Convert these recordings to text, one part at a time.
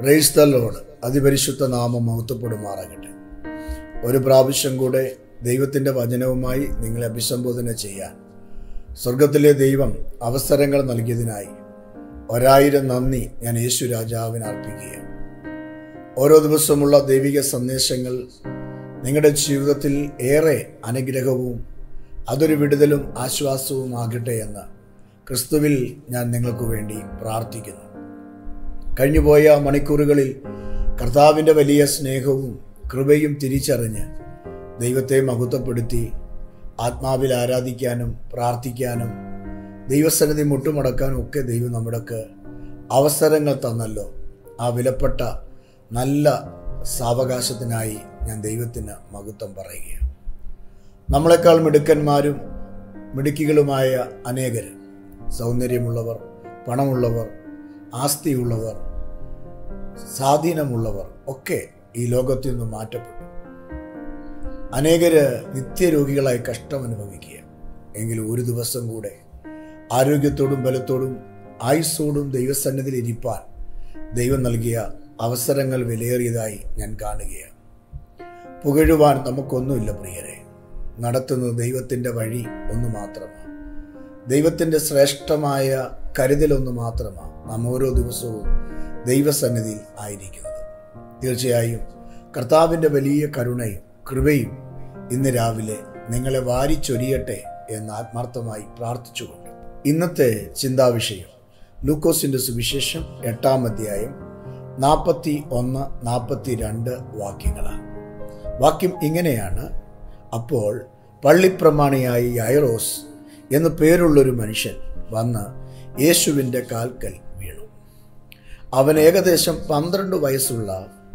praise the load അതിപരിശുദ്ധ നാമം മഹത്വപ്പെടുമാറാകട്ടെ ഒരു പ്രാവശ്യം കൂടെ ദൈവത്തിൻ്റെ വചനവുമായി നിങ്ങളെ അഭിസംബോധന ചെയ്യാൻ സ്വർഗത്തിലെ ദൈവം അവസരങ്ങൾ നൽകിയതിനായി ഒരായിരം നന്ദി ഞാൻ യേശു രാജാവിന് അർപ്പിക്കുകയാണ് ഓരോ ദിവസമുള്ള ദൈവിക സന്ദേശങ്ങൾ നിങ്ങളുടെ ജീവിതത്തിൽ ഏറെ അനുഗ്രഹവും അതൊരു വിടുതലും ആശ്വാസവും ആകട്ടെ എന്ന് ക്രിസ്തുവിൽ ഞാൻ നിങ്ങൾക്ക് വേണ്ടി പ്രാർത്ഥിക്കുന്നു കഴിഞ്ഞുപോയ മണിക്കൂറുകളിൽ കർത്താവിൻ്റെ വലിയ സ്നേഹവും കൃപയും തിരിച്ചറിഞ്ഞ് ദൈവത്തെ മഹത്വപ്പെടുത്തി ആത്മാവിൽ ആരാധിക്കാനും പ്രാർത്ഥിക്കാനും ദൈവസന്നിധി മുട്ടുമടക്കാനും ഒക്കെ ദൈവം നമ്മുടെക്ക് അവസരങ്ങൾ തന്നല്ലോ ആ വിലപ്പെട്ട നല്ല സാവകാശത്തിനായി ഞാൻ ദൈവത്തിന് മഹത്വം പറയുകയാണ് നമ്മളെക്കാൾ മിടുക്കന്മാരും മിടുക്കികളുമായ അനേകർ സൗന്ദര്യമുള്ളവർ പണമുള്ളവർ ആസ്തിയുള്ളവർ സ്വാധീനമുള്ളവർ ഒക്കെ ഈ ലോകത്തിൽ നിന്ന് മാറ്റപ്പെട്ടു അനേകര് നിത്യരോഗികളായി കഷ്ടം അനുഭവിക്കുക എങ്കിലും ഒരു ദിവസം കൂടെ ആരോഗ്യത്തോടും ബലത്തോടും ആയുസ്സോടും ദൈവസന്നിധിയിൽ ഇരിപ്പാൻ ദൈവം നൽകിയ അവസരങ്ങൾ വിലയേറിയതായി ഞാൻ കാണുകയാണ് പുകഴുവാൻ നമുക്കൊന്നുമില്ല പ്രിയരെ നടത്തുന്നത് ദൈവത്തിൻ്റെ വഴി ഒന്ന് മാത്രമാണ് ദൈവത്തിൻ്റെ ശ്രേഷ്ഠമായ കരുതലൊന്ന് മാത്രമാണ് നാം ഓരോ ദിവസവും ദൈവസന്നിധിയിൽ ആയിരിക്കുന്നത് തീർച്ചയായും കർത്താവിൻ്റെ വലിയ കരുണയും കൃപയും ഇന്ന് രാവിലെ നിങ്ങളെ വാരിച്ചൊരിയട്ടെ എന്ന് ആത്മാർത്ഥമായി പ്രാർത്ഥിച്ചുകൊണ്ട് ഇന്നത്തെ ചിന്താവിഷയം ലൂക്കോസിൻ്റെ സുവിശേഷം എട്ടാം അധ്യായം നാൽപ്പത്തി ഒന്ന് നാൽപ്പത്തി രണ്ട് വാക്യങ്ങളാണ് വാക്യം ഇങ്ങനെയാണ് അപ്പോൾ പള്ളിപ്രമാണിയായി യൈറോസ് എന്നു പേരുള്ളൊരു മനുഷ്യൻ വന്ന് യേശുവിൻ്റെ കാൽക്കൽ വീണു അവൻ ഏകദേശം പന്ത്രണ്ട് വയസ്സുള്ള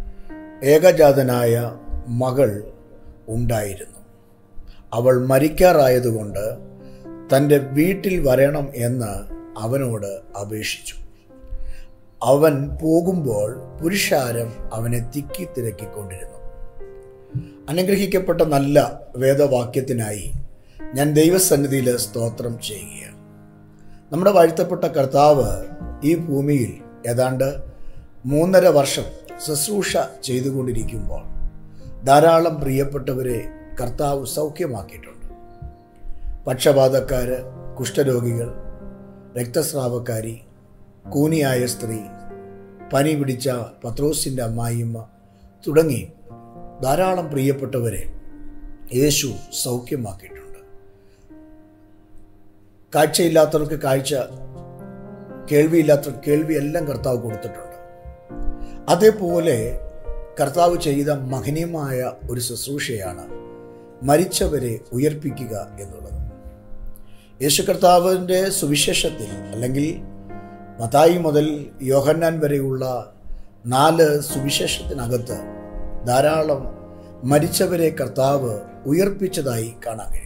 ഏകജാതനായ മകൾ ഉണ്ടായിരുന്നു അവൾ മരിക്കാറായതുകൊണ്ട് തൻ്റെ വീട്ടിൽ വരണം എന്ന് അവനോട് അപേക്ഷിച്ചു അവൻ പോകുമ്പോൾ പുരുഷാരം അവനെ തിക്കി തിരക്കിക്കൊണ്ടിരുന്നു അനുഗ്രഹിക്കപ്പെട്ട നല്ല വേദവാക്യത്തിനായി ഞാൻ ദൈവസന്നിധിയിൽ സ്തോത്രം ചെയ്യുകയാണ് നമ്മുടെ വാഴ്ത്തപ്പെട്ട കർത്താവ് ഈ ഭൂമിയിൽ ഏതാണ്ട് മൂന്നര വർഷം ശുശ്രൂഷ ചെയ്തുകൊണ്ടിരിക്കുമ്പോൾ ധാരാളം പ്രിയപ്പെട്ടവരെ കർത്താവ് സൗഖ്യമാക്കിയിട്ടുണ്ട് പക്ഷപാതക്കാര് കുഷ്ഠരോഗികൾ രക്തസ്രാവക്കാരി കൂനിയായ സ്ത്രീ പനി പിടിച്ച പത്രോസിൻ്റെ അമ്മായിമ്മ തുടങ്ങി ധാരാളം പ്രിയപ്പെട്ടവരെ യേശു സൗഖ്യമാക്കിയിട്ടുണ്ട് കാഴ്ചയില്ലാത്തവർക്ക് കാഴ്ച കേൾവിയില്ലാത്തവർക്ക് കേൾവി എല്ലാം കർത്താവ് കൊടുത്തിട്ടുണ്ട് അതേപോലെ കർത്താവ് ചെയ്ത മഹനീയമായ ഒരു ശുശ്രൂഷയാണ് മരിച്ചവരെ ഉയർപ്പിക്കുക എന്നുള്ളത് യേശു കർത്താവിൻ്റെ സുവിശേഷത്തിൽ അല്ലെങ്കിൽ മതായി മുതൽ യോഹന്നാൻ വരെയുള്ള നാല് സുവിശേഷത്തിനകത്ത് ധാരാളം മരിച്ചവരെ കർത്താവ് ഉയർപ്പിച്ചതായി കാണാൻ കഴിയും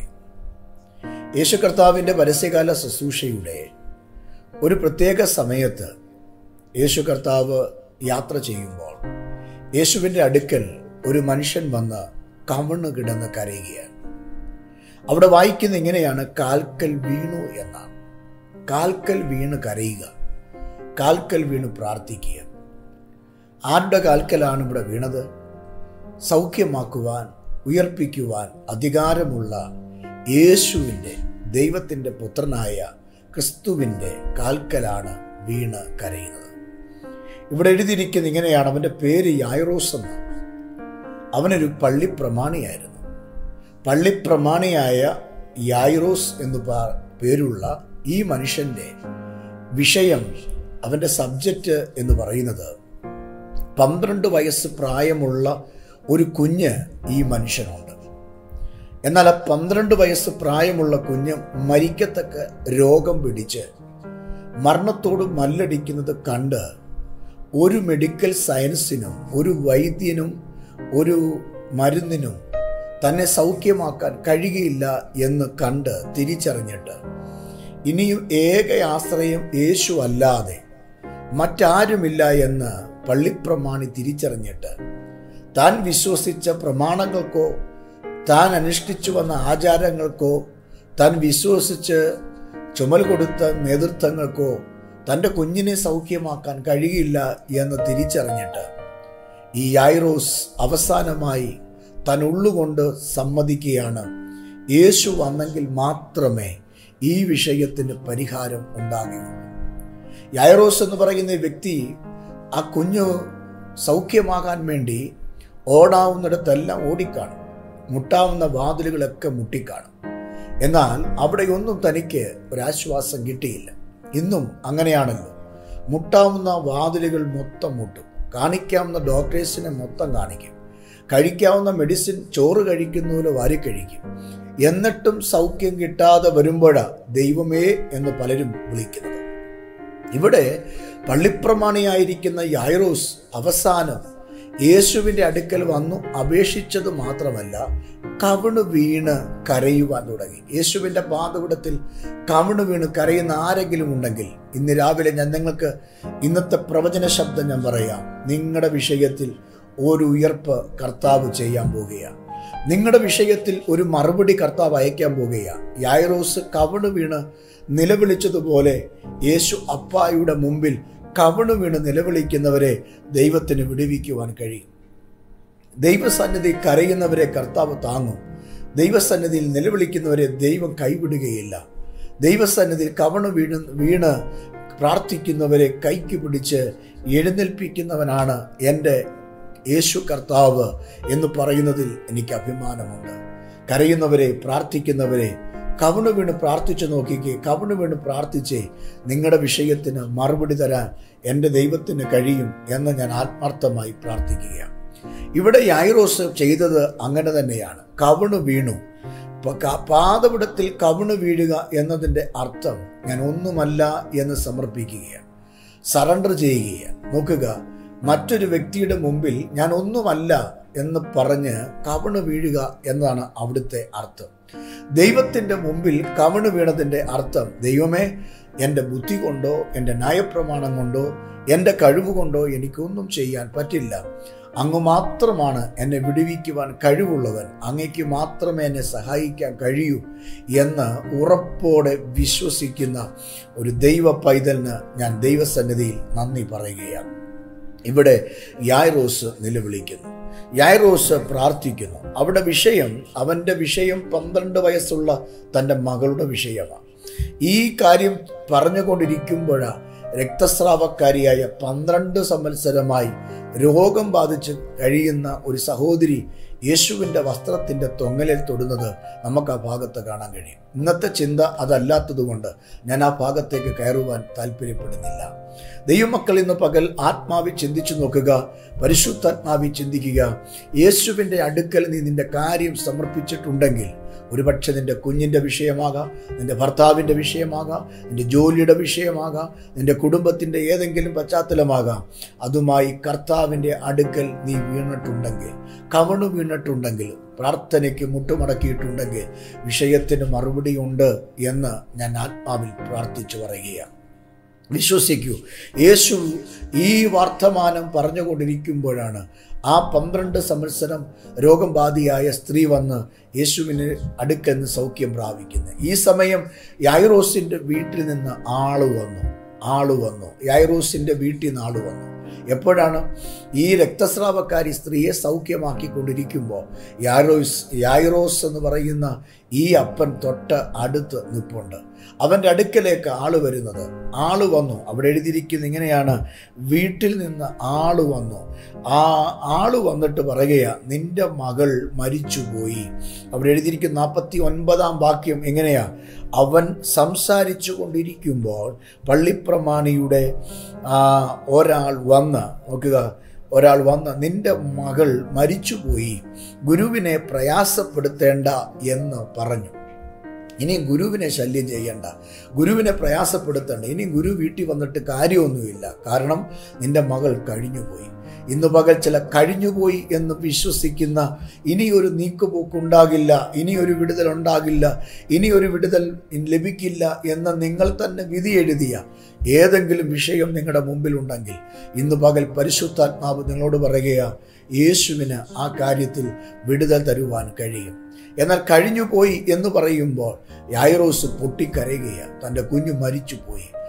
യേശു കർത്താവിൻ്റെ പരസ്യകാല ശുശ്രൂഷയുടെ ഒരു പ്രത്യേക സമയത്ത് യേശു കർത്താവ് യാത്ര ചെയ്യുമ്പോൾ യേശുവിൻ്റെ അടുക്കൽ ഒരു മനുഷ്യൻ വന്ന് കവണ് കിടന്ന് കരയുകയാണ് അവിടെ വായിക്കുന്ന ഇങ്ങനെയാണ് കാൽക്കൽ വീണു എന്നാണ് കാൽക്കൽ വീണ് കരയുക കാൽക്കൽ വീണ് പ്രാർത്ഥിക്കുക ആരുടെ കാൽക്കലാണ് ഇവിടെ വീണത് സൗഖ്യമാക്കുവാൻ ഉയർപ്പിക്കുവാൻ അധികാരമുള്ള യേശുവിൻ്റെ ദൈവത്തിൻ്റെ പുത്രനായ ക്രിസ്തുവിൻ്റെ കാൽക്കലാണ് വീണ് കരയുന്നത് ഇവിടെ എഴുതിയിരിക്കുന്ന ഇങ്ങനെയാണ് അവൻ്റെ പേര് യായറോസ് എന്ന് അവനൊരു പള്ളിപ്രമാണിയായിരുന്നു പള്ളിപ്രമാണിയായ യായിറോസ് എന്ന് പേരുള്ള ഈ മനുഷ്യൻ്റെ വിഷയം അവൻ്റെ സബ്ജക്റ്റ് എന്ന് പറയുന്നത് പന്ത്രണ്ട് വയസ്സ് പ്രായമുള്ള ഒരു കുഞ്ഞ് ഈ മനുഷ്യനുണ്ട് എന്നാൽ ആ പന്ത്രണ്ട് വയസ്സ് പ്രായമുള്ള കുഞ്ഞ് മരിക്കത്തക്ക രോഗം പിടിച്ച് മരണത്തോട് മല്ലടിക്കുന്നത് കണ്ട് ഒരു മെഡിക്കൽ സയൻസിനും ഒരു വൈദ്യനും ഒരു മരുന്നിനും തന്നെ സൗഖ്യമാക്കാൻ കഴിയുകയില്ല എന്ന് കണ്ട് തിരിച്ചറിഞ്ഞിട്ട് ഇനിയും ഏക ആശ്രയം യേശു അല്ലാതെ മറ്റാരുമില്ല എന്ന് പള്ളിപ്രമാണി തിരിച്ചറിഞ്ഞിട്ട് താൻ വിശ്വസിച്ച പ്രമാണങ്ങൾക്കോ താൻ അനുഷ്ഠിച്ചു വന്ന ആചാരങ്ങൾക്കോ താൻ വിശ്വസിച്ച് ചുമൽ കൊടുത്ത നേതൃത്വങ്ങൾക്കോ തൻ്റെ കുഞ്ഞിനെ സൗഖ്യമാക്കാൻ കഴിയില്ല എന്ന് തിരിച്ചറിഞ്ഞിട്ട് ഈ യായിറോസ് അവസാനമായി താൻ ഉള്ളുകൊണ്ട് സമ്മതിക്കുകയാണ് യേശു വന്നെങ്കിൽ മാത്രമേ ഈ വിഷയത്തിന് പരിഹാരം ഉണ്ടാകുകയുള്ളൂ യായറോസ് എന്ന് പറയുന്ന വ്യക്തി ആ കുഞ്ഞ് സൗഖ്യമാകാൻ വേണ്ടി ഓടാവുന്നിടത്തെല്ലാം ഓടിക്കാണും മുട്ടാവുന്ന വാതിലുകളൊക്കെ മുട്ടിക്കാണും എന്നാൽ അവിടെയൊന്നും തനിക്ക് ഒരാശ്വാസം കിട്ടിയില്ല ഇന്നും അങ്ങനെയാണല്ലോ മുട്ടാവുന്ന വാതിലുകൾ മൊത്തം മുട്ടും കാണിക്കാവുന്ന ഡോക്ടേഴ്സിനെ മൊത്തം കാണിക്കും കഴിക്കാവുന്ന മെഡിസിൻ ചോറ് കഴിക്കുന്നപോലെ വാരി കഴിക്കും എന്നിട്ടും സൗഖ്യം കിട്ടാതെ വരുമ്പോഴാണ് ദൈവമേ എന്ന് പലരും വിളിക്കുന്നത് ഇവിടെ പള്ളിപ്രമാണിയായിരിക്കുന്ന യായറോസ് അവസാനം യേശുവിൻ്റെ അടുക്കൽ വന്നു അപേക്ഷിച്ചത് മാത്രമല്ല കവിണ് വീണ് കരയുവാൻ തുടങ്ങി യേശുവിൻ്റെ പാതവിടത്തിൽ കവിണ് വീണ് കരയുന്ന ആരെങ്കിലും ഉണ്ടെങ്കിൽ ഇന്ന് രാവിലെ ഞാൻ നിങ്ങൾക്ക് ഇന്നത്തെ പ്രവചന ശബ്ദം ഞാൻ പറയാം നിങ്ങളുടെ വിഷയത്തിൽ ഒരു ഉയർപ്പ് കർത്താവ് ചെയ്യാൻ പോകുകയാണ് നിങ്ങളുടെ വിഷയത്തിൽ ഒരു മറുപടി കർത്താവ് അയക്കാൻ പോകുകയാണ് യായറോസ് കവിണ് വീണ് നിലവിളിച്ചതുപോലെ യേശു അപ്പായുടെ മുമ്പിൽ കവിണ് വീണ് നിലവിളിക്കുന്നവരെ ദൈവത്തിന് വിടുവിക്കുവാൻ കഴിയും ദൈവസന്നിധി കരയുന്നവരെ കർത്താവ് താങ്ങും ദൈവസന്നിധിയിൽ നിലവിളിക്കുന്നവരെ ദൈവം കൈവിടുകയില്ല ദൈവസന്നിധിയിൽ കവണ് വീണ് വീണ് പ്രാർത്ഥിക്കുന്നവരെ കൈക്ക് പിടിച്ച് എഴുന്നേൽപ്പിക്കുന്നവനാണ് എൻ്റെ യേശു കർത്താവ് എന്ന് പറയുന്നതിൽ എനിക്ക് അഭിമാനമുണ്ട് കരയുന്നവരെ പ്രാർത്ഥിക്കുന്നവരെ കവണ് വീണ് പ്രാർത്ഥിച്ചു നോക്കിക്കേ കവണ് വീണ് പ്രാർത്ഥിച്ചേ നിങ്ങളുടെ വിഷയത്തിന് മറുപടി തരാൻ എൻ്റെ ദൈവത്തിന് കഴിയും എന്ന് ഞാൻ ആത്മാർത്ഥമായി പ്രാർത്ഥിക്കുകയാണ് ഇവിടെ യായിറോസ് ചെയ്തത് അങ്ങനെ തന്നെയാണ് കവിണ് വീണു പാതപിടത്തിൽ കവിണ് വീഴുക എന്നതിൻ്റെ അർത്ഥം ഞാൻ ഒന്നുമല്ല എന്ന് സമർപ്പിക്കുകയാണ് സറണ്ടർ ചെയ്യുകയാണ് നോക്കുക മറ്റൊരു വ്യക്തിയുടെ മുമ്പിൽ ഞാൻ ഒന്നുമല്ല എന്ന് പറഞ്ഞ് കവിണ് വീഴുക എന്നതാണ് അവിടുത്തെ അർത്ഥം ദൈവത്തിൻ്റെ മുമ്പിൽ കവിണ് വീണതിൻ്റെ അർത്ഥം ദൈവമേ എൻ്റെ ബുദ്ധി കൊണ്ടോ എൻ്റെ ന്യായപ്രമാണം കൊണ്ടോ എൻ്റെ കഴിവ് കൊണ്ടോ എനിക്കൊന്നും ചെയ്യാൻ പറ്റില്ല അങ്ങ് മാത്രമാണ് എന്നെ വിടുവിക്കുവാൻ കഴിവുള്ളവൻ അങ്ങയ്ക്ക് മാത്രമേ എന്നെ സഹായിക്കാൻ കഴിയൂ എന്ന് ഉറപ്പോടെ വിശ്വസിക്കുന്ന ഒരു ദൈവ പൈതലിന് ഞാൻ ദൈവസന്നിധിയിൽ നന്ദി പറയുകയാണ് ഇവിടെ യായ്റോസ് നിലവിളിക്കുന്നു യായ്റോസ് പ്രാർത്ഥിക്കുന്നു അവിടെ വിഷയം അവൻ്റെ വിഷയം പന്ത്രണ്ട് വയസ്സുള്ള തൻ്റെ മകളുടെ വിഷയമാണ് ഈ കാര്യം പറഞ്ഞുകൊണ്ടിരിക്കുമ്പോഴാണ് രക്തസ്രാവക്കാരിയായ പന്ത്രണ്ട് സംവത്സരമായി രോഗം ബാധിച്ച് കഴിയുന്ന ഒരു സഹോദരി യേശുവിൻ്റെ വസ്ത്രത്തിൻ്റെ തൊങ്ങലിൽ തൊടുന്നത് നമുക്ക് ആ ഭാഗത്ത് കാണാൻ കഴിയും ഇന്നത്തെ ചിന്ത അതല്ലാത്തതുകൊണ്ട് ഞാൻ ആ ഭാഗത്തേക്ക് കയറുവാൻ താല്പര്യപ്പെടുന്നില്ല ദൈവമക്കൾ ഇന്ന് പകൽ ആത്മാവി ചിന്തിച്ചു നോക്കുക പരിശുദ്ധാത്മാവി ചിന്തിക്കുക യേശുവിൻ്റെ അടുക്കൽ നീ നിന്റെ കാര്യം സമർപ്പിച്ചിട്ടുണ്ടെങ്കിൽ ഒരുപക്ഷെ നിന്റെ കുഞ്ഞിൻ്റെ വിഷയമാകാം നിന്റെ ഭർത്താവിൻ്റെ വിഷയമാകാം നിന്റെ ജോലിയുടെ വിഷയമാകാം നിന്റെ കുടുംബത്തിൻ്റെ ഏതെങ്കിലും പശ്ചാത്തലമാകാം അതുമായി കർത്താവിൻ്റെ അടുക്കൽ നീ വീണിട്ടുണ്ടെങ്കിൽ കവണു വീണിട്ടുണ്ടെങ്കിൽ പ്രാർത്ഥനയ്ക്ക് മുട്ടുമടക്കിയിട്ടുണ്ടെങ്കിൽ വിഷയത്തിന് മറുപടിയുണ്ട് എന്ന് ഞാൻ ആത്മാവിൽ പ്രാർത്ഥിച്ചു പറയുകയാണ് വിശ്വസിക്കൂ യേശു ഈ വർത്തമാനം പറഞ്ഞുകൊണ്ടിരിക്കുമ്പോഴാണ് ആ പന്ത്രണ്ട് സംവത്സരം രോഗം ബാധിയായ സ്ത്രീ വന്ന് യേശുവിന് അടുക്കെന്ന് സൗഖ്യം പ്രാപിക്കുന്നത് ഈ സമയം യായിറോസിൻ്റെ വീട്ടിൽ നിന്ന് ആള് വന്നു ആള് വന്നു യായിറോസിൻ്റെ വീട്ടിൽ നിന്ന് ആള് വന്നു എപ്പോഴാണ് ഈ രക്തസ്രാവക്കാരി സ്ത്രീയെ സൗഖ്യമാക്കിക്കൊണ്ടിരിക്കുമ്പോൾ യാരോസ് യായിറോസ് എന്ന് പറയുന്ന ഈ അപ്പൻ തൊട്ട് അടുത്ത് നിൽപ്പുണ്ട് അവൻ്റെ അടുക്കലേക്ക് ആള് വരുന്നത് ആള് വന്നു അവിടെ എഴുതിയിരിക്കുന്ന ഇങ്ങനെയാണ് വീട്ടിൽ നിന്ന് ആള് വന്നു ആ ആള് വന്നിട്ട് പറയുകയാ നിന്റെ മകൾ മരിച്ചുപോയി അവിടെ എഴുതിയിരിക്കുന്ന നാൽപ്പത്തി ഒൻപതാം വാക്യം എങ്ങനെയാ അവൻ സംസാരിച്ചു കൊണ്ടിരിക്കുമ്പോൾ പള്ളിപ്രമാണിയുടെ ഒരാൾ വന്ന് നോക്കുക ഒരാൾ വന്ന് നിന്റെ മകൾ മരിച്ചുപോയി ഗുരുവിനെ പ്രയാസപ്പെടുത്തേണ്ട എന്ന് പറഞ്ഞു ഇനി ഗുരുവിനെ ശല്യം ചെയ്യണ്ട ഗുരുവിനെ പ്രയാസപ്പെടുത്തണ്ട ഇനി ഗുരു വീട്ടിൽ വന്നിട്ട് കാര്യമൊന്നുമില്ല കാരണം നിന്റെ മകൾ കഴിഞ്ഞുപോയി ഇന്ന് പകൽ ചില കഴിഞ്ഞുപോയി എന്ന് വിശ്വസിക്കുന്ന ഇനി ഒരു നീക്കുപോക്കുണ്ടാകില്ല ഇനി ഒരു വിടുതൽ ഉണ്ടാകില്ല ഇനി ഒരു വിടുതൽ ലഭിക്കില്ല എന്ന് നിങ്ങൾ തന്നെ വിധി എഴുതിയ ഏതെങ്കിലും വിഷയം നിങ്ങളുടെ മുമ്പിലുണ്ടെങ്കിൽ ഇന്ന് പകൽ പരിശുദ്ധാത്മാവ് നിങ്ങളോട് പറയുകയാ യേശുവിന് ആ കാര്യത്തിൽ വിടുതൽ തരുവാൻ കഴിയും എന്നാൽ കഴിഞ്ഞുപോയി എന്ന് പറയുമ്പോൾ യായറോസ് പൊട്ടിക്കരയുകയാണ് തൻ്റെ കുഞ്ഞു മരിച്ചുപോയി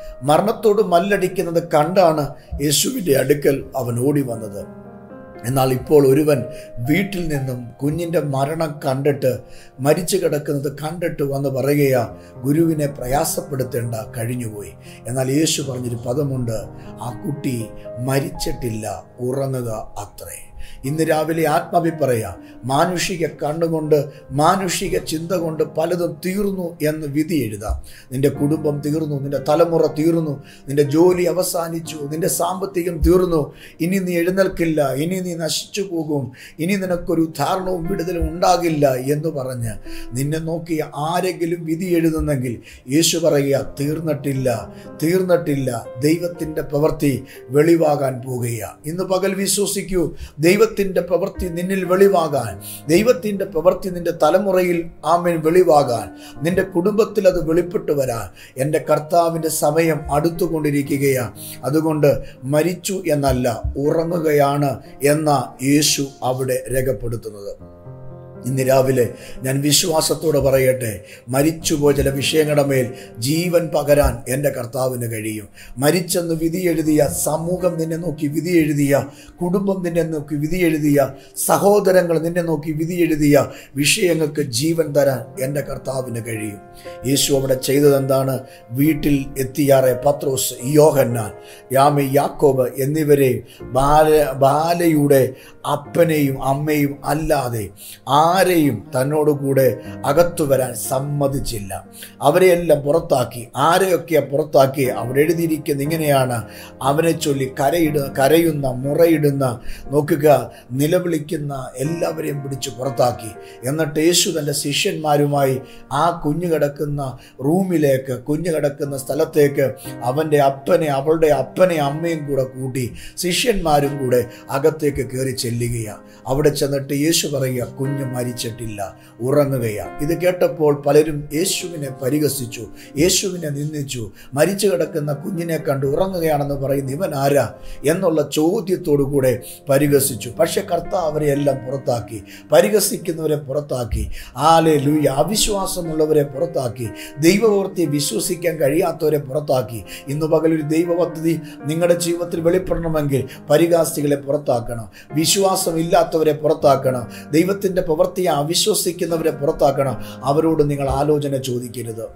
മരണത്തോട് മല്ലടിക്കുന്നത് കണ്ടാണ് യേശുവിൻ്റെ അടുക്കൽ അവൻ ഓടി വന്നത് എന്നാൽ ഇപ്പോൾ ഒരുവൻ വീട്ടിൽ നിന്നും കുഞ്ഞിൻ്റെ മരണം കണ്ടിട്ട് മരിച്ചു കിടക്കുന്നത് കണ്ടിട്ട് വന്ന് പറയുകയാ ഗുരുവിനെ പ്രയാസപ്പെടുത്തേണ്ട കഴിഞ്ഞുപോയി എന്നാൽ യേശു പറഞ്ഞൊരു പദമുണ്ട് ആ കുട്ടി മരിച്ചിട്ടില്ല ഉറങ്ങുക അത്രേ ഇന്ന് രാവിലെ ആത്മാവി പറയാ മാനുഷിക കണ്ണുകൊണ്ട് മാനുഷിക ചിന്ത കൊണ്ട് പലതും തീർന്നു എന്ന് വിധി എഴുതാം നിന്റെ കുടുംബം തീർന്നു നിന്റെ തലമുറ തീർന്നു നിന്റെ ജോലി അവസാനിച്ചു നിന്റെ സാമ്പത്തികം തീർന്നു ഇനി നീ എഴുന്നേൽക്കില്ല ഇനി നീ നശിച്ചു പോകും ഇനി നിനക്കൊരു ധാരണവും വിടുതലും ഉണ്ടാകില്ല എന്ന് പറഞ്ഞ് നിന്നെ നോക്കി ആരെങ്കിലും വിധി എഴുതുന്നെങ്കിൽ യേശു പറയുക തീർന്നിട്ടില്ല തീർന്നിട്ടില്ല ദൈവത്തിൻ്റെ പ്രവൃത്തി വെളിവാകാൻ പോകുക ഇന്ന് പകൽ വിശ്വസിക്കൂ ദൈവത്തിൻ്റെ പ്രവൃത്തി നിന്നിൽ വെളിവാകാൻ ദൈവത്തിൻ്റെ പ്രവൃത്തി നിന്റെ തലമുറയിൽ ആമേൻ വെളിവാകാൻ നിന്റെ കുടുംബത്തിൽ അത് വെളിപ്പെട്ടു വരാൻ എൻ്റെ കർത്താവിൻ്റെ സമയം അടുത്തുകൊണ്ടിരിക്കുകയാണ് അതുകൊണ്ട് മരിച്ചു എന്നല്ല ഉറങ്ങുകയാണ് എന്ന യേശു അവിടെ രേഖപ്പെടുത്തുന്നത് ഇന്ന് രാവിലെ ഞാൻ വിശ്വാസത്തോടെ പറയട്ടെ മരിച്ചുപോയ ചില വിഷയങ്ങളുടെ മേൽ ജീവൻ പകരാൻ എൻ്റെ കർത്താവിന് കഴിയും മരിച്ചെന്ന് വിധി എഴുതിയ സമൂഹം നിന്നെ നോക്കി വിധി എഴുതിയ കുടുംബം നിന്നെ നോക്കി വിധി എഴുതിയ സഹോദരങ്ങൾ നിന്നെ നോക്കി വിധി എഴുതിയ വിഷയങ്ങൾക്ക് ജീവൻ തരാൻ എൻ്റെ കർത്താവിന് കഴിയും യേശു അവിടെ ചെയ്തത് എന്താണ് വീട്ടിൽ എത്തിയാറെ പത്രോസ് യോഹന്നാൻ യാമി യാക്കോബ് എന്നിവരെ ബാല ബാലയുടെ അപ്പനെയും അമ്മയും അല്ലാതെ ആരെയും തന്നോടുകൂടെ അകത്തു വരാൻ സമ്മതിച്ചില്ല അവരെയെല്ലാം പുറത്താക്കി ആരെയൊക്കെയാ പുറത്താക്കി അവിടെ എഴുതിയിരിക്കുന്ന ഇങ്ങനെയാണ് അവനെ ചൊല്ലി കരയിട കരയുന്ന മുറയിടുന്ന നോക്കുക നിലവിളിക്കുന്ന എല്ലാവരെയും പിടിച്ച് പുറത്താക്കി എന്നിട്ട് യേശു തൻ്റെ ശിഷ്യന്മാരുമായി ആ കുഞ്ഞു കിടക്കുന്ന റൂമിലേക്ക് കുഞ്ഞു കിടക്കുന്ന സ്ഥലത്തേക്ക് അവൻ്റെ അപ്പനെ അവളുടെ അപ്പനെ അമ്മയും കൂടെ കൂട്ടി ശിഷ്യന്മാരും കൂടെ അകത്തേക്ക് കയറി ചെല്ലുകയാണ് അവിടെ ചെന്നിട്ട് യേശു പറയുക കുഞ്ഞ് മരിച്ചിട്ടില്ല ഉറങ്ങുകയാണ് ഇത് കേട്ടപ്പോൾ പലരും യേശുവിനെ പരിഹസിച്ചു യേശുവിനെ നിന്ദിച്ചു മരിച്ചു കിടക്കുന്ന കുഞ്ഞിനെ കണ്ട് ഉറങ്ങുകയാണെന്ന് പറയുന്ന ഇവൻ ആരാ എന്നുള്ള ചോദ്യത്തോടു കൂടെ പരിഹസിച്ചു പക്ഷെ കർത്താവ് അവരെ എല്ലാം പുറത്താക്കി പരിഹസിക്കുന്നവരെ പുറത്താക്കി ആലെ ലൂയ അവിശ്വാസമുള്ളവരെ പുറത്താക്കി ദൈവപ്രവൃത്തിയെ വിശ്വസിക്കാൻ കഴിയാത്തവരെ പുറത്താക്കി ഇന്ന് പകലൊരു ദൈവ പദ്ധതി നിങ്ങളുടെ ജീവിതത്തിൽ വെളിപ്പെടണമെങ്കിൽ പരിഹാസികളെ പുറത്താക്കണം വിശ്വാസമില്ലാത്തവരെ പുറത്താക്കണം ദൈവത്തിൻ്റെ പ്രവൃത്തിയെ അവിശ്വസിക്കുന്നവരെ പുറത്താക്കണം അവരോട് നിങ്ങൾ ആലോചന ചോദിക്കരുത്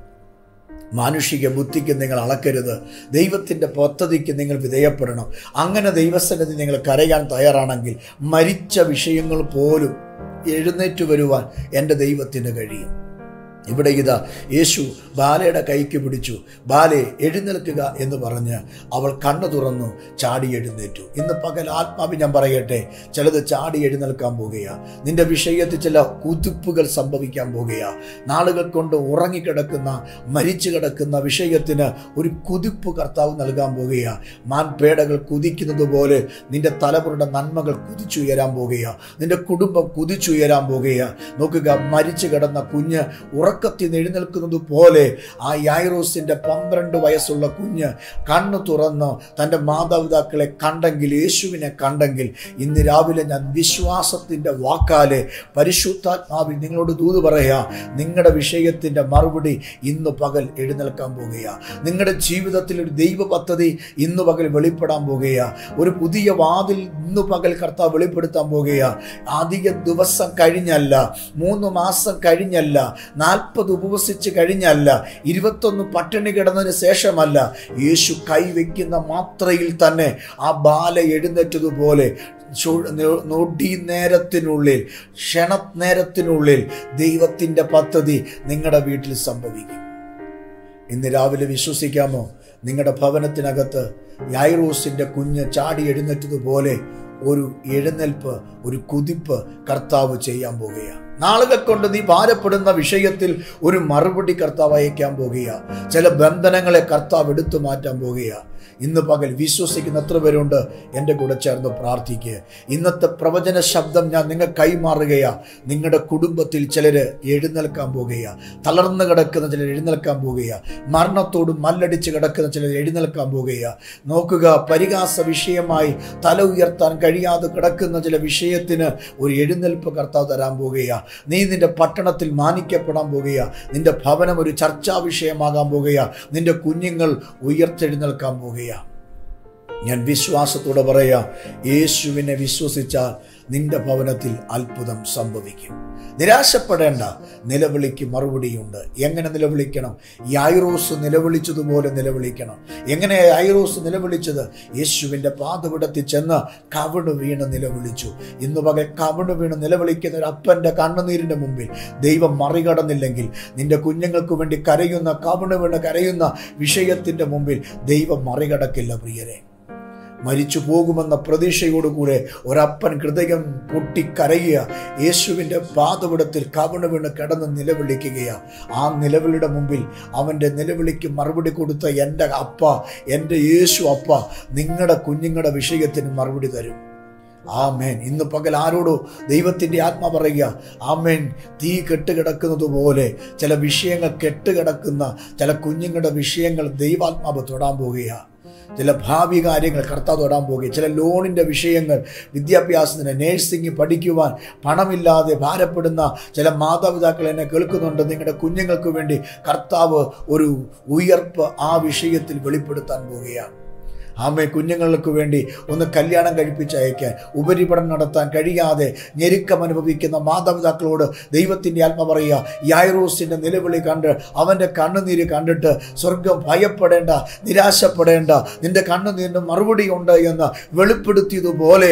മാനുഷിക ബുദ്ധിക്ക് നിങ്ങൾ അളക്കരുത് ദൈവത്തിൻ്റെ പദ്ധതിക്ക് നിങ്ങൾ വിധേയപ്പെടണം അങ്ങനെ ദൈവസന്നിധി നിങ്ങൾ കരയാൻ തയ്യാറാണെങ്കിൽ മരിച്ച വിഷയങ്ങൾ പോലും എഴുന്നേറ്റ് വരുവാൻ എൻ്റെ ദൈവത്തിന് കഴിയും ഇവിടെ ഇതാ യേശു ബാലയുടെ കൈക്ക് പിടിച്ചു ബാലെ എഴുന്നേൽക്കുക എന്ന് പറഞ്ഞ് അവൾ കണ്ണു തുറന്നു ചാടി എഴുന്നേറ്റു ഇന്ന് പകൽ ആത്മാവി ഞാൻ പറയട്ടെ ചിലത് ചാടി എഴുന്നേൽക്കാൻ പോകുകയാ നിന്റെ വിഷയത്തിൽ ചില കുതിപ്പുകൾ സംഭവിക്കാൻ പോകുകയാ നാളുകൾ കൊണ്ട് ഉറങ്ങിക്കിടക്കുന്ന മരിച്ചു കിടക്കുന്ന വിഷയത്തിന് ഒരു കുതിപ്പ് കർത്താവ് നൽകാൻ പോകുകയാ മാൻപേടകൾ കുതിക്കുന്നത് പോലെ നിന്റെ തലമുറയുടെ നന്മകൾ കുതിച്ചുയരാൻ പോകുകയാ നിന്റെ കുടുംബം കുതിച്ചുയരാൻ പോകുകയാ നോക്കുക മരിച്ചു കിടന്ന കുഞ്ഞ് ഉറക്കത്തിൽ നിന്ന് എഴുന്നേൽക്കുന്നത് പോലെ ആ യായിറോസിന്റെ പന്ത്രണ്ട് വയസ്സുള്ള കുഞ്ഞ് കണ്ണു തുറന്ന് തൻ്റെ മാതാപിതാക്കളെ കണ്ടെങ്കിൽ യേശുവിനെ കണ്ടെങ്കിൽ ഇന്ന് രാവിലെ ഞാൻ വിശ്വാസത്തിൻ്റെ വാക്കാലെ പരിശുദ്ധാത്മാവിൽ നിങ്ങളോട് ദൂത് പറയാ നിങ്ങളുടെ വിഷയത്തിൻ്റെ മറുപടി ഇന്ന് പകൽ എഴുന്നേൽക്കാൻ പോകുകയാ നിങ്ങളുടെ ജീവിതത്തിൽ ഒരു ദൈവ പദ്ധതി ഇന്ന് പകൽ വെളിപ്പെടാൻ പോകുകയാ ഒരു പുതിയ വാതിൽ ഇന്ന് പകൽ കർത്താവ് വെളിപ്പെടുത്താൻ പോകുകയാ അധിക ദിവസം കഴിഞ്ഞല്ല മൂന്ന് മാസം കഴിഞ്ഞല്ല നാൽപ്പത് ഉപവസിച്ച് കഴിഞ്ഞല്ല ഇരുപത്തൊന്ന് പട്ടിണി കിടന്നതിന് ശേഷമല്ല യേശു കൈവയ്ക്കുന്ന മാത്രയിൽ തന്നെ ആ ബാല എഴുന്നേറ്റതുപോലെ നൊടി നേരത്തിനുള്ളിൽ ക്ഷണനേരത്തിനുള്ളിൽ ദൈവത്തിൻ്റെ പദ്ധതി നിങ്ങളുടെ വീട്ടിൽ സംഭവിക്കും ഇന്ന് രാവിലെ വിശ്വസിക്കാമോ നിങ്ങളുടെ ഭവനത്തിനകത്ത് യായിറോസിൻ്റെ കുഞ്ഞ് ചാടി എഴുന്നേറ്റതുപോലെ ഒരു എഴുന്നേൽപ്പ് ഒരു കുതിപ്പ് കർത്താവ് ചെയ്യാൻ പോകുകയാണ് നാളുകൾ കൊണ്ട് നീ ഭാരപ്പെടുന്ന വിഷയത്തിൽ ഒരു മറുപടി കർത്താവ് അയക്കാൻ പോകുക ചില ബന്ധനങ്ങളെ കർത്താവ് എടുത്തു മാറ്റാൻ പോകുക ഇന്ന് പകൽ വിശ്വസിക്കുന്ന എത്ര പേരുണ്ട് എൻ്റെ കൂടെ ചേർന്ന് പ്രാർത്ഥിക്കുക ഇന്നത്തെ പ്രവചന ശബ്ദം ഞാൻ നിങ്ങൾ കൈമാറുകയാ നിങ്ങളുടെ കുടുംബത്തിൽ ചിലർ എഴുന്നേൽക്കാൻ പോകുകയാ തളർന്നു കിടക്കുന്ന ചിലർ എഴുന്നേൽക്കാൻ പോകുകയാ മരണത്തോട് മല്ലടിച്ച് കിടക്കുന്ന ചിലർ എഴുന്നേൽക്കാൻ പോകുകയാ നോക്കുക പരിഹാസ വിഷയമായി തല ഉയർത്താൻ കഴിയാതെ കിടക്കുന്ന ചില വിഷയത്തിന് ഒരു എഴുന്നേൽപ്പ് കർത്താവ് തരാൻ പോകുകയാ നീ നിന്റെ പട്ടണത്തിൽ മാനിക്കപ്പെടാൻ പോകുകയാ നിന്റെ ഭവനം ഒരു ചർച്ചാ വിഷയമാകാൻ പോകുകയാ നിന്റെ കുഞ്ഞുങ്ങൾ ഉയർത്തെഴുന്നേൽക്കാൻ പോകുകയാ ഞാൻ വിശ്വാസത്തോടെ പറയാം യേശുവിനെ വിശ്വസിച്ചാൽ നിന്റെ ഭവനത്തിൽ അത്ഭുതം സംഭവിക്കും നിരാശപ്പെടേണ്ട നിലവിളിക്ക് മറുപടിയുണ്ട് എങ്ങനെ നിലവിളിക്കണം യായിറോസ് നിലവിളിച്ചതുപോലെ നിലവിളിക്കണം എങ്ങനെ യായിറോസ് നിലവിളിച്ചത് യേശുവിൻ്റെ പാതപിടത്തിൽ ചെന്ന് കവിണ് വീണ് നിലവിളിച്ചു ഇന്ന് പകൽ കവിണ് വീണ് നിലവിളിക്കുന്ന ഒരു അപ്പൻ്റെ കണ്ണുനീരിൻ്റെ മുമ്പിൽ ദൈവം മറികടന്നില്ലെങ്കിൽ നിന്റെ കുഞ്ഞുങ്ങൾക്ക് വേണ്ടി കരയുന്ന കവിണ് വീണ് കരയുന്ന വിഷയത്തിൻ്റെ മുമ്പിൽ ദൈവം മറികടക്കില്ല പ്രിയരെ മരിച്ചു പോകുമെന്ന പ്രതീക്ഷയോടുകൂടെ ഒരപ്പൻ ഹൃദയം പൊട്ടിക്കരയുക യേശുവിൻ്റെ പാതപിടത്തിൽ കവണ് വീണ് കിടന്ന് നിലവിളിക്കുകയാ ആ നിലവിളിയുടെ മുമ്പിൽ അവൻ്റെ നിലവിളിക്ക് മറുപടി കൊടുത്ത എൻ്റെ അപ്പ എൻ്റെ യേശു അപ്പ നിങ്ങളുടെ കുഞ്ഞുങ്ങളുടെ വിഷയത്തിന് മറുപടി തരും ആമേൻ ഇന്ന് പകൽ ആരോടോ ദൈവത്തിൻ്റെ ആത്മ പറയുക ആമേൻ തീ കെട്ടുകിടക്കുന്നത് പോലെ ചില വിഷയങ്ങൾ കെട്ടുകിടക്കുന്ന ചില കുഞ്ഞുങ്ങളുടെ വിഷയങ്ങൾ ദൈവാത്മാവ് തൊടാൻ പോകുകയാണ് ചില ഭാവി കാര്യങ്ങൾ കർത്താവ് തൊടാൻ പോകുക ചില ലോണിൻ്റെ വിഷയങ്ങൾ വിദ്യാഭ്യാസത്തിന് നേഴ്സിംഗ് പഠിക്കുവാൻ പണമില്ലാതെ ഭാരപ്പെടുന്ന ചില മാതാപിതാക്കൾ എന്നെ കേൾക്കുന്നുണ്ട് നിങ്ങളുടെ കുഞ്ഞുങ്ങൾക്ക് വേണ്ടി കർത്താവ് ഒരു ഉയർപ്പ് ആ വിഷയത്തിൽ വെളിപ്പെടുത്താൻ പോവുകയാണ് ആമേ കുഞ്ഞുങ്ങൾക്ക് വേണ്ടി ഒന്ന് കല്യാണം കഴിപ്പിച്ച് അയക്കാൻ ഉപരിപഠനം നടത്താൻ കഴിയാതെ ഞെരുക്കം അനുഭവിക്കുന്ന മാതാപിതാക്കളോട് ദൈവത്തിൻ്റെ ആത്മ പറയുക യായറോസിൻ്റെ നിലവിളി കണ്ട് അവൻ്റെ കണ്ണുനീര് കണ്ടിട്ട് സ്വർഗം ഭയപ്പെടേണ്ട നിരാശപ്പെടേണ്ട നിന്റെ കണ്ണുനീരിന് മറുപടി ഉണ്ട് എന്ന് വെളിപ്പെടുത്തിയതുപോലെ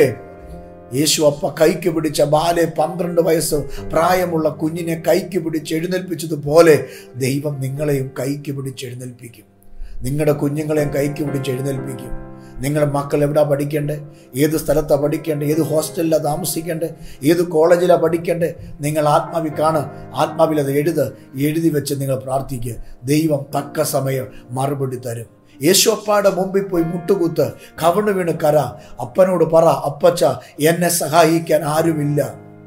യേശു അപ്പ കൈക്ക് പിടിച്ച ബാലെ പന്ത്രണ്ട് വയസ്സ് പ്രായമുള്ള കുഞ്ഞിനെ കൈക്ക് പിടിച്ച് എഴുന്നേൽപ്പിച്ചതുപോലെ ദൈവം നിങ്ങളെയും കൈക്ക് പിടിച്ച് എഴുന്നേൽപ്പിക്കും നിങ്ങളുടെ കുഞ്ഞുങ്ങളെയും കൈക്ക് പിടിച്ച് എഴുന്നേൽപ്പിക്കും നിങ്ങളുടെ മക്കൾ എവിടെ പഠിക്കേണ്ടത് ഏത് സ്ഥലത്താണ് പഠിക്കേണ്ടത് ഏത് ഹോസ്റ്റലിലാണ് താമസിക്കേണ്ടത് ഏത് കോളേജിലാണ് പഠിക്കേണ്ടത് നിങ്ങൾ ആത്മാവി കാണ് ആത്മാവിൽ അത് എഴുത് എഴുതി വെച്ച് നിങ്ങൾ പ്രാർത്ഥിക്കുക ദൈവം തക്ക സമയം മറുപടി തരും യേശുപ്പയുടെ മുമ്പിൽ പോയി മുട്ടുകുത്ത് കവണ് വീണ് കര അപ്പനോട് പറ അപ്പച്ച എന്നെ സഹായിക്കാൻ ആരുമില്ല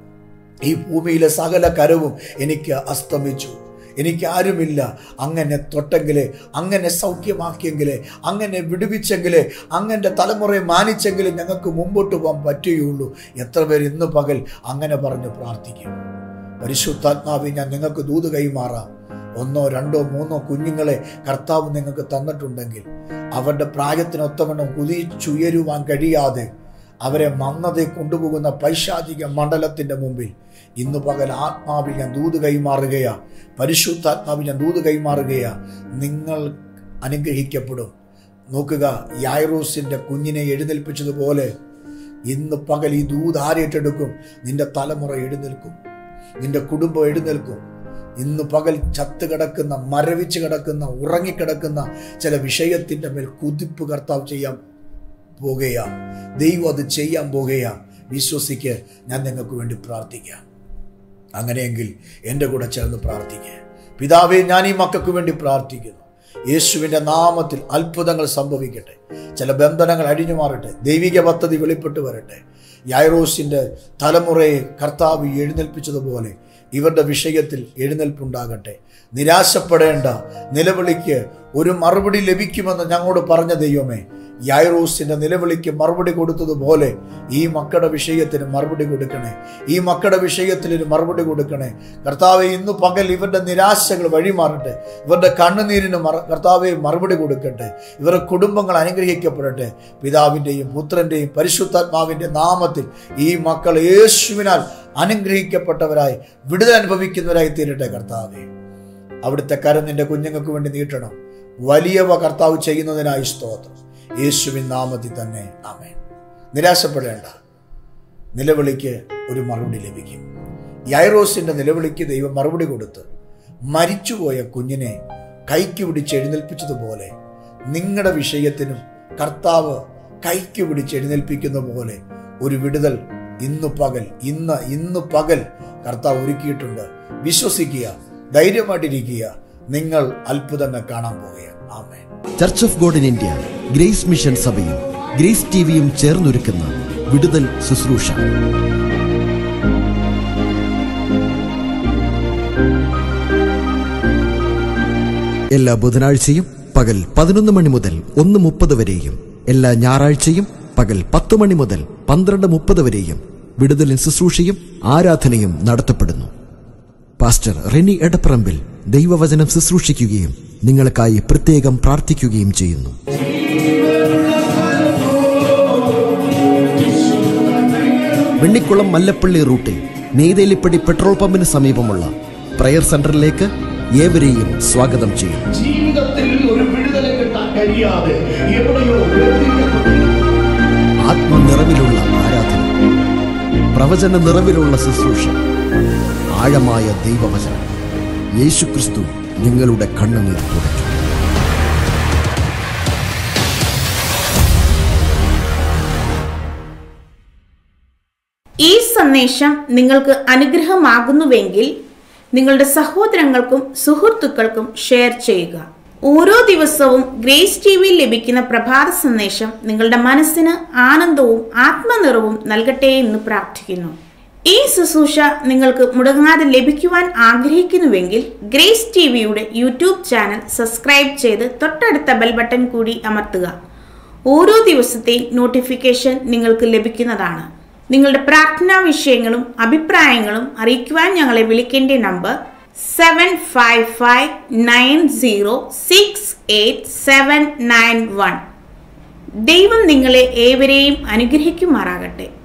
ഈ ഭൂമിയിലെ സകല കരവും എനിക്ക് അസ്തമിച്ചു എനിക്ക് ആരുമില്ല അങ്ങനെ തൊട്ടെങ്കിലേ അങ്ങനെ സൗഖ്യമാക്കിയെങ്കിലേ അങ്ങനെ വിടുവിച്ചെങ്കിലേ അങ്ങനെ തലമുറയെ മാനിച്ചെങ്കിലേ ഞങ്ങൾക്ക് മുമ്പോട്ട് പോകാൻ പറ്റുകയുള്ളൂ എത്ര പേര് ഇന്ന് പകൽ അങ്ങനെ പറഞ്ഞ് പ്രാർത്ഥിക്കും പരിശുദ്ധാത്മാവി ഞാൻ നിങ്ങൾക്ക് ദൂത് കൈമാറാം ഒന്നോ രണ്ടോ മൂന്നോ കുഞ്ഞുങ്ങളെ കർത്താവ് നിങ്ങൾക്ക് തന്നിട്ടുണ്ടെങ്കിൽ അവരുടെ പ്രായത്തിനൊത്തവണ്ണം കുതിച്ചുയരുവാൻ കഴിയാതെ അവരെ മന്നതെ കൊണ്ടുപോകുന്ന പൈശാചിക മണ്ഡലത്തിന്റെ മുമ്പിൽ ഇന്ന് പകൽ ആത്മാവിൽ ഞാൻ ദൂത് കൈമാറുകയാ പരിശുദ്ധാത്മാവിൽ ഞാൻ ദൂത് കൈമാറുകയാ നിങ്ങൾ അനുഗ്രഹിക്കപ്പെടും നോക്കുക യായറോസിന്റെ കുഞ്ഞിനെ എഴുന്നേൽപ്പിച്ചതുപോലെ ഇന്ന് പകൽ ഈ ദൂത് ആരേറ്റെടുക്കും നിന്റെ തലമുറ എഴുന്നേൽക്കും നിന്റെ കുടുംബം എഴുന്നേൽക്കും ഇന്ന് പകൽ ചത്ത് കിടക്കുന്ന മരവിച്ച് കിടക്കുന്ന ഉറങ്ങിക്കിടക്കുന്ന ചില വിഷയത്തിൻ്റെ മേൽ കുതിപ്പ് കർത്താവ് ചെയ്യാൻ പോകുകയാ ദൈവം അത് ചെയ്യാൻ പോകുകയാ വിശ്വസിക്ക് ഞാൻ നിങ്ങൾക്ക് വേണ്ടി പ്രാർത്ഥിക്കാം അങ്ങനെയെങ്കിൽ എൻ്റെ കൂടെ ചേർന്ന് പ്രാർത്ഥിക്കുക പിതാവേ ഞാൻ ഈ മക്കൾക്ക് വേണ്ടി പ്രാർത്ഥിക്കുന്നു യേശുവിൻ്റെ നാമത്തിൽ അത്ഭുതങ്ങൾ സംഭവിക്കട്ടെ ചില ബന്ധനങ്ങൾ അഴിഞ്ഞു മാറട്ടെ ദൈവിക പദ്ധതി വെളിപ്പെട്ട് വരട്ടെ യായറോസിൻ്റെ തലമുറയെ കർത്താവ് എഴുന്നേൽപ്പിച്ചതുപോലെ ഇവരുടെ വിഷയത്തിൽ എഴുന്നേൽപ്പുണ്ടാകട്ടെ നിരാശപ്പെടേണ്ട നിലവിളിക്ക് ഒരു മറുപടി ലഭിക്കുമെന്ന് ഞങ്ങളോട് പറഞ്ഞ ദൈവമേ യായറോസിന്റെ നിലവിളിക്ക് മറുപടി കൊടുത്തതുപോലെ ഈ മക്കളുടെ വിഷയത്തിന് മറുപടി കൊടുക്കണേ ഈ മക്കളുടെ വിഷയത്തിൽ ഒരു മറുപടി കൊടുക്കണേ കർത്താവെ ഇന്ന് പകൽ ഇവരുടെ നിരാശകൾ വഴിമാറട്ടെ ഇവരുടെ കണ്ണുനീരിന് മറ കർത്താവെ മറുപടി കൊടുക്കട്ടെ ഇവരുടെ കുടുംബങ്ങൾ അനുഗ്രഹിക്കപ്പെടട്ടെ പിതാവിൻ്റെയും പുത്രൻ്റെയും പരിശുദ്ധാത്മാവിൻ്റെ നാമത്തിൽ ഈ മക്കൾ യേശുവിനാൽ അനുഗ്രഹിക്കപ്പെട്ടവരായി വിടുതൽ അനുഭവിക്കുന്നവരായി തീരട്ടെ കർത്താവെ അവിടുത്തെ കരം നിന്റെ കുഞ്ഞുങ്ങൾക്ക് വേണ്ടി നീട്ടണം വലിയവ കർത്താവ് ചെയ്യുന്നതിനായി സ്തോത്രം യേശുവിൻ നാമത്തിൽ തന്നെ ആമേൻ നിരാശപ്പെടേണ്ട നിലവിളിക്ക് ഒരു മറുപടി ലഭിക്കും യൈറോസിന്റെ നിലവിളിക്ക് ദൈവം മറുപടി കൊടുത്ത് മരിച്ചുപോയ കുഞ്ഞിനെ കൈക്ക് പിടിച്ച് എഴുന്നേൽപ്പിച്ചതുപോലെ നിങ്ങളുടെ വിഷയത്തിനും കർത്താവ് കൈക്ക് പിടിച്ച് എഴുന്നേൽപ്പിക്കുന്ന പോലെ ഒരു വിടുതൽ ഇന്ന് പകൽ ഇന്ന് ഇന്ന് പകൽ കർത്താവ് ഒരുക്കിയിട്ടുണ്ട് വിശ്വസിക്കുക ധൈര്യമായിട്ടിരിക്കുക നിങ്ങൾ അത്ഭുതങ്ങൾ കാണാൻ പോകുക amen church of God in India Grace Mission സഭയും ഗ്രേസ് ടിവിയും ചേർന്നൊരുക്കുന്ന വിടുതൽ ശുശ്രൂഷ എല്ലാ ബുധനാഴ്ചയും പകൽ പതിനൊന്ന് മണി മുതൽ ഒന്ന് മുപ്പത് വരെയും എല്ലാ ഞായറാഴ്ചയും പകൽ പത്ത് മണി മുതൽ പന്ത്രണ്ട് മുപ്പത് വരെയും വിടുതലിൻ ശുശ്രൂഷയും ആരാധനയും നടത്തപ്പെടുന്നു പാസ്റ്റർ റെനി എടപ്പറമ്പിൽ ദൈവവചനം ശുശ്രൂഷിക്കുകയും നിങ്ങൾക്കായി പ്രത്യേകം പ്രാർത്ഥിക്കുകയും ചെയ്യുന്നു വെണ്ണിക്കുളം മല്ലപ്പള്ളി റൂട്ടിൽ നെയ്തേലിപ്പടി പെട്രോൾ പമ്പിന് സമീപമുള്ള പ്രയർ സെന്ററിലേക്ക് ഏവരെയും സ്വാഗതം ചെയ്യുന്നു ജീവിതത്തിൽ ഒരു വിടുതല കിട്ടാൻ കഴിയാതെ എവിടെയോ വേർതിരിക്കപ്പെട്ടിരിക്കുന്നു ആത്മനിറവിലുള്ള ആരാധന പ്രവചന നിറവിലുള്ള ശുശ്രൂഷ ആഴമായ ദൈവവചനം യേശുക്രിസ്തു നിങ്ങളുടെ കണ്ണുനീർ തുടയ്ക്കും ഈ സന്ദേശം നിങ്ങൾക്ക് അനുഗ്രഹമാകുന്നുവെങ്കിൽ നിങ്ങളുടെ സഹോദരങ്ങൾക്കും സുഹൃത്തുക്കൾക്കും ഷെയർ ചെയ്യുക ഓരോ ദിവസവും ഗ്രേസ് ടി വിയിൽ ലഭിക്കുന്ന പ്രഭാത സന്ദേശം നിങ്ങളുടെ മനസ്സിന് ആനന്ദവും ആത്മനിറവും നൽകട്ടെ എന്ന് പ്രാർത്ഥിക്കുന്നു ഈ ശുശ്രൂഷ നിങ്ങൾക്ക് മുടങ്ങാതെ ലഭിക്കുവാൻ ആഗ്രഹിക്കുന്നുവെങ്കിൽ ഗ്രേസ് ടി വിയുടെ യൂട്യൂബ് ചാനൽ സബ്സ്ക്രൈബ് ചെയ്ത് തൊട്ടടുത്ത ബെൽ ബട്ടൺ കൂടി അമർത്തുക ഓരോ ദിവസത്തെയും നോട്ടിഫിക്കേഷൻ നിങ്ങൾക്ക് ലഭിക്കുന്നതാണ് നിങ്ങളുടെ പ്രാർത്ഥനാ വിഷയങ്ങളും അഭിപ്രായങ്ങളും അറിയിക്കുവാൻ ഞങ്ങളെ വിളിക്കേണ്ട number seven five five nine zero six eight seven nine one ദൈവം നിങ്ങളെ ഏവരെയും അനുഗ്രഹിക്കുമാറാകട്ടെ